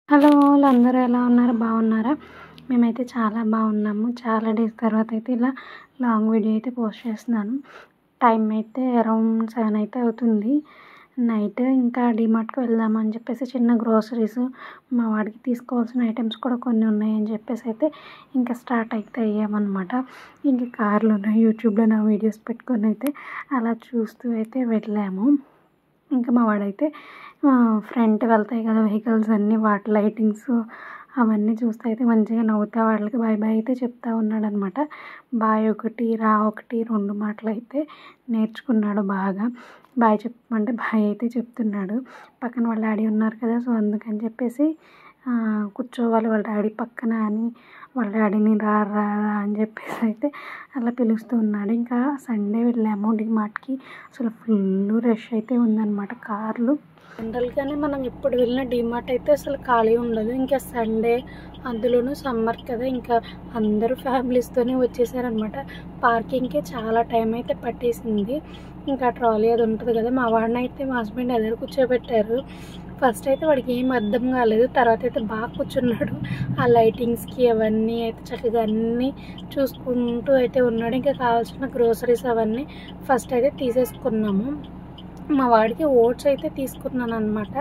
hello all అందరూ ఎలా ఉన్నారు బాగున్నారా మేమైతే చాలా బాగున్నాము చాలా డేస్ తర్వాత అయితే ఇలా లాంగ్ వీడియో అయితే పోస్ట్ చేస్తున్నాను టైం అయితే అరౌండ్ సెవెన్ అయితే అవుతుంది నైట్ ఇంకా డిమార్ట్కి వెళ్దామని చెప్పేసి చిన్న గ్రోసరీస్ మా వాడికి తీసుకోవాల్సిన ఐటమ్స్ కూడా కొన్ని ఉన్నాయని చెప్పేసి అయితే ఇంకా స్టార్ట్ అయితే అయ్యామన్నమాట ఇంక కార్లోనే యూట్యూబ్లో నా వీడియోస్ పెట్టుకొని అయితే అలా చూస్తూ అయితే వెళ్ళాము ఇంకా మా వాడైతే ఫ్రంట్ వెళ్తాయి కదా వెహికల్స్ అన్నీ వాటి లైటింగ్స్ అవన్నీ చూస్తూ అయితే మంచిగా నవ్వుతా వాళ్ళకి బాయ్ బాయ్ అయితే చెప్తా ఉన్నాడనమాట బాయ్ ఒకటి రా ఒకటి రెండు మాటలు అయితే నేర్చుకున్నాడు బాగా బాయ్ చెప్పమంటే బాయ్ అయితే చెప్తున్నాడు పక్కన వాళ్ళ డాడీ ఉన్నారు కదా సో అందుకని చెప్పేసి కూర్చోవాలి వాళ్ళ డాడీ పక్కన అని వాళ్ళ డాడీని రా రా రా అని చెప్పేసి అయితే అలా పిలుస్తూ ఉన్నాడు ఇంకా సండే వెళ్ళాము డిమార్ట్కి అసలు ఫుల్ రష్ అయితే ఉందన్నమాట కార్లు జనరల్గానే మనం ఎప్పుడు వెళ్ళిన డిమార్ట్ అయితే అసలు ఖాళీ ఉండదు ఇంకా సండే అందులోనూ సమ్మర్ కదా ఇంకా అందరూ ఫ్యామిలీస్తోనే వచ్చేసారనమాట పార్కింగ్కే చాలా టైం అయితే పట్టేసింది ఇంకా ట్రాలీ అది ఉంటుంది కదా మా వాడిని అయితే మా హస్బెండ్ ఎదురు కూర్చోబెట్టారు ఫస్ట్ అయితే వాడికి ఏం అర్థం కాలేదు తర్వాత అయితే బాగా కూర్చున్నాడు ఆ లైటింగ్స్కి అవన్నీ అయితే చక్కగా అన్నీ చూసుకుంటూ అయితే ఉన్నాడు ఇంకా కావాల్సిన గ్రోసరీస్ అవన్నీ ఫస్ట్ అయితే తీసేసుకున్నాము మా వాడికి ఓట్స్ అయితే తీసుకున్నాను అనమాట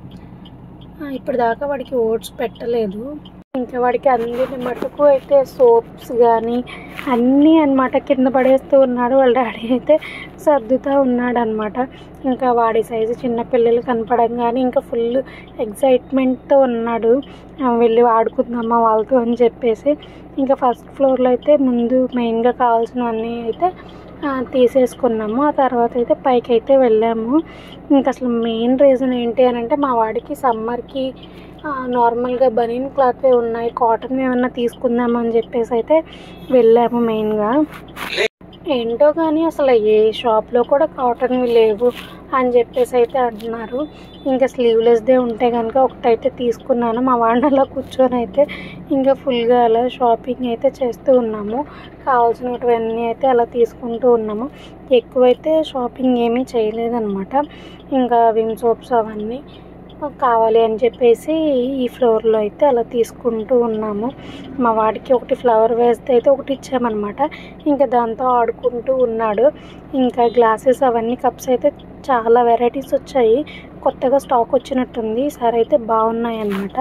ఇప్పుడు దాకా వాడికి ఓట్స్ పెట్టలేదు ఇంకా వాడికి అందిన మటుకు అయితే సోప్స్ కానీ అన్నీ అనమాట కింద పడేస్తూ ఉన్నాడు వాళ్ళ డాడీ అయితే సర్దుతూ ఉన్నాడు అనమాట ఇంకా వాడి సైజు చిన్నపిల్లలు కనపడంగానే ఇంకా ఫుల్ ఎగ్జైట్మెంట్తో ఉన్నాడు వెళ్ళి ఆడుకుందామా వాళ్ళతో అని చెప్పేసి ఇంకా ఫస్ట్ ఫ్లోర్లో అయితే ముందు మెయిన్గా కావాల్సినవన్నీ అయితే తీసేసుకున్నాము ఆ తర్వాత అయితే పైకి అయితే వెళ్ళాము ఇంకా అసలు మెయిన్ రీజన్ ఏంటి అని అంటే మా వాడికి సమ్మర్కి నార్మల్గా బనీన్ క్లాత్వే ఉన్నాయి కాటన్ ఏమన్నా తీసుకుందామని చెప్పేసి అయితే వెళ్ళాము మెయిన్గా ఏంటో కానీ అసలు ఏ షాప్లో కూడా కాటన్వి లేవు అని చెప్పేసి అయితే అంటున్నారు ఇంకా స్లీవ్లెస్దే ఉంటే కనుక ఒకటైతే తీసుకున్నాను మా వాడిని అలా కూర్చొని అయితే ఇంకా ఫుల్గా అలా షాపింగ్ అయితే చేస్తూ ఉన్నాము కావాల్సినటువన్నీ అయితే అలా తీసుకుంటూ ఉన్నాము ఎక్కువైతే షాపింగ్ ఏమీ చేయలేదన్నమాట ఇంకా విమ్ సోప్స్ అవన్నీ కావాలి అని చెప్పేసి ఈ ఫ్లోర్లో అయితే అలా తీసుకుంటూ ఉన్నాము మా వాడికి ఒకటి ఫ్లవర్ వేస్తే అయితే ఒకటి ఇచ్చామన్నమాట ఇంకా దాంతో ఆడుకుంటూ ఉన్నాడు ఇంకా గ్లాసెస్ అవన్నీ కప్స్ అయితే చాలా వెరైటీస్ వచ్చాయి కొత్తగా స్టాక్ వచ్చినట్టుంది ఈసారి అయితే బాగున్నాయి అన్నమాట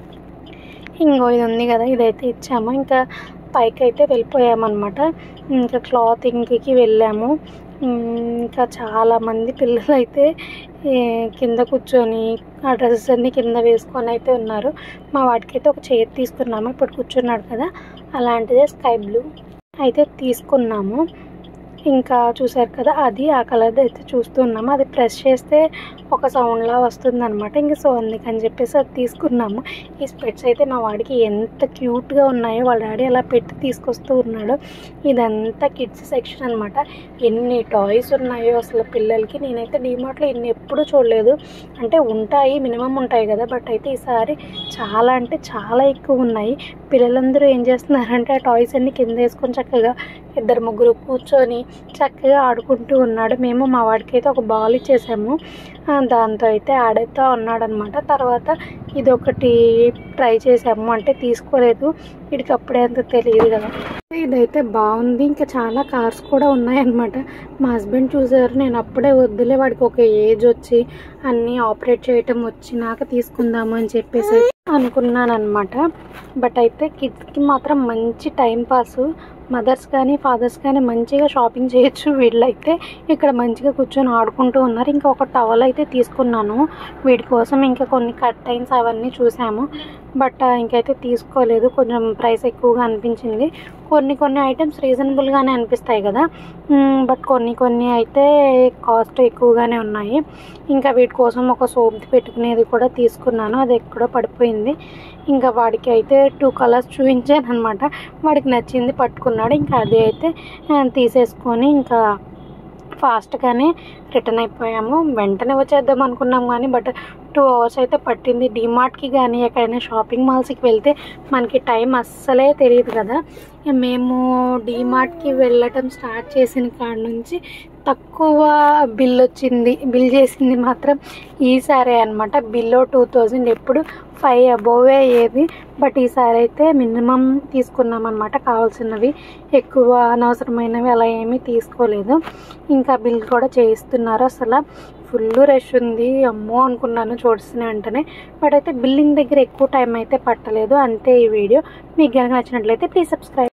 ఇంకో ఇది ఉంది కదా ఇదైతే ఇచ్చాము ఇంకా పైకి అయితే వెళ్ళిపోయామన్నమాట ఇంకా క్లాతింగ్కి వెళ్ళాము ఇంకా చాలామంది పిల్లలు అయితే కింద కూర్చొని ఆ డ్రెస్సెస్ అన్నీ కింద వేసుకొని అయితే ఉన్నారు మా వాడికి అయితే ఒక చైర్ తీసుకున్నాము ఇప్పుడు కూర్చున్నాడు కదా అలాంటిదే స్కై బ్లూ అయితే తీసుకున్నాము ఇంకా చూసారు కదా అది ఆ కలర్ అయితే చూస్తున్నాము అది ప్రెస్ చేస్తే ఒక సౌండ్లా వస్తుంది అనమాట ఇంకా సో అందుకని చెప్పేసి అది తీసుకున్నాము ఈ స్పెట్స్ అయితే మా వాడికి ఎంత క్యూట్గా ఉన్నాయో వాళ్ళ డాడీ అలా పెట్టి తీసుకొస్తూ ఉన్నాడు ఇదంతా కిడ్స్ సెక్షన్ అనమాట ఎన్ని టాయ్స్ ఉన్నాయో అసలు పిల్లలకి నేనైతే డిమార్ట్లో ఎన్ని ఎప్పుడూ చూడలేదు అంటే ఉంటాయి మినిమం ఉంటాయి కదా బట్ అయితే ఈసారి చాలా అంటే చాలా ఎక్కువ ఉన్నాయి పిల్లలందరూ ఏం చేస్తున్నారంటే ఆ టాయ్స్ అన్ని కింద వేసుకొని చక్కగా ఇద్దరు ముగ్గురు కూర్చొని చక్కగా ఆడుకుంటూ ఉన్నాడు మేము మా వాడికి అయితే ఒక బాల్ ఇచ్చేసాము దాంతో అయితే ఆడుతూ ఉన్నాడనమాట తర్వాత ఇది ఒకటి ట్రై చేసాము అంటే తీసుకోలేదు వీడికి అప్పుడే అంత తెలియదు కదా ఇదైతే బాగుంది ఇంకా చాలా కార్స్ కూడా ఉన్నాయన్నమాట మా హస్బెండ్ చూసారు నేను అప్పుడే వద్దులే వాడికి ఒక ఏజ్ వచ్చి అన్నీ ఆపరేట్ చేయటం వచ్చినాక తీసుకుందాము అని చెప్పేసి అనుకున్నాను అనమాట బట్ అయితే కిడ్స్కి మాత్రం మంచి టైం పాస్ మదర్స్ కానీ ఫాదర్స్ కానీ మంచిగా షాపింగ్ చేయొచ్చు వీళ్ళైతే ఇక్కడ మంచిగా కూర్చొని ఆడుకుంటూ ఉన్నారు ఇంకా ఒక టవల్ అయితే తీసుకున్నాను వీడి కోసం ఇంకా కొన్ని కట్టైన్స్ అవన్నీ చూసాము బట్ ఇంకైతే తీసుకోలేదు కొంచెం ప్రైస్ ఎక్కువగా అనిపించింది కొన్ని కొన్ని ఐటమ్స్ రీజనబుల్గానే అనిపిస్తాయి కదా బట్ కొన్ని కొన్ని అయితే కాస్ట్ ఎక్కువగానే ఉన్నాయి ఇంకా వీటి కోసం ఒక సోప్ పెట్టుకునేది కూడా తీసుకున్నాను అది ఎక్కడో పడిపోయింది ఇంకా వాడికి అయితే టూ కలర్స్ చూపించాను అనమాట వాడికి నచ్చింది పట్టుకున్నాడు ఇంకా అది అయితే తీసేసుకొని ఇంకా ఫాస్ట్గానే రిటర్న్ అయిపోయాము వెంటనే వచ్చేద్దాం అనుకున్నాం కానీ బట్ టూ అవర్స్ అయితే పట్టింది డిమార్ట్కి కానీ ఎక్కడైనా షాపింగ్ మాల్స్కి వెళ్తే మనకి టైం అస్సలే తెలియదు కదా మేము డిమార్ట్కి వెళ్ళటం స్టార్ట్ చేసిన కాడ నుంచి తక్కువ బిల్ వచ్చింది బిల్ చేసింది మాత్రం ఈసారి అనమాట బిల్లో టూ థౌజండ్ ఎప్పుడు ఫైవ్ అబోవే అయ్యేది బట్ ఈసారి అయితే మినిమం తీసుకున్నాం అనమాట కావాల్సినవి ఎక్కువ అనవసరమైనవి అలా ఏమీ తీసుకోలేదు ఇంకా బిల్ కూడా చేయిస్తున్నారు అసలు ఫుల్ రష్ ఉంది అమ్మో అనుకున్నాను చూసిన వెంటనే బట్ అయితే బిల్లింగ్ దగ్గర ఎక్కువ టైం అయితే పట్టలేదు అంతే ఈ వీడియో మీకు కనుక నచ్చినట్లయితే ప్లీజ్ సబ్స్క్రైబ్